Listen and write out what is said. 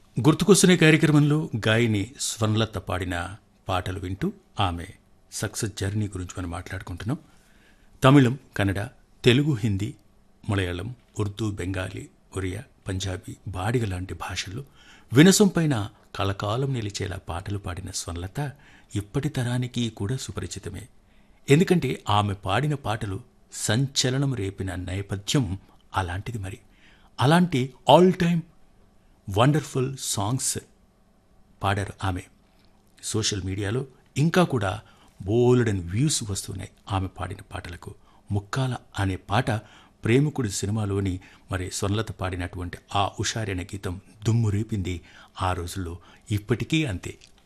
గుర్తుకొస్తున్న కార్యక్రమంలో గాయని స్వర్ణలత పాడిన పాటలు వింటూ ఆమె సక్సెస్ జర్నీ గురించి మనం మాట్లాడుకుంటున్నాం తమిళం కన్నడ తెలుగు హిందీ మలయాళం ఉర్దూ బెంగాలీ ఒరియా పంజాబీ బాడిగ లాంటి భాషల్లో వినసం పైన కలకాలం నిలిచేలా పాటలు పాడిన స్వర్ణలత ఇప్పటి తరానికి కూడా సుపరిచితమే ఎందుకంటే ఆమె పాడిన పాటలు సంచలనం రేపిన నేపథ్యం అలాంటిది మరి అలాంటి ఆల్ టైమ్ వండర్ఫుల్ సాంగ్స్ పాడారు ఆమె సోషల్ మీడియాలో ఇంకా కూడా బోలెడని వ్యూస్ వస్తున్నాయి ఆమె పాడిన పాటలకు ముక్కాల అనే పాట ప్రేమికుడి సినిమాలోని మరి స్వర్ణలత పాడినటువంటి ఆ ఉషారి అనే గీతం దుమ్ము రేపింది ఆ రోజుల్లో ఇప్పటికీ అంతే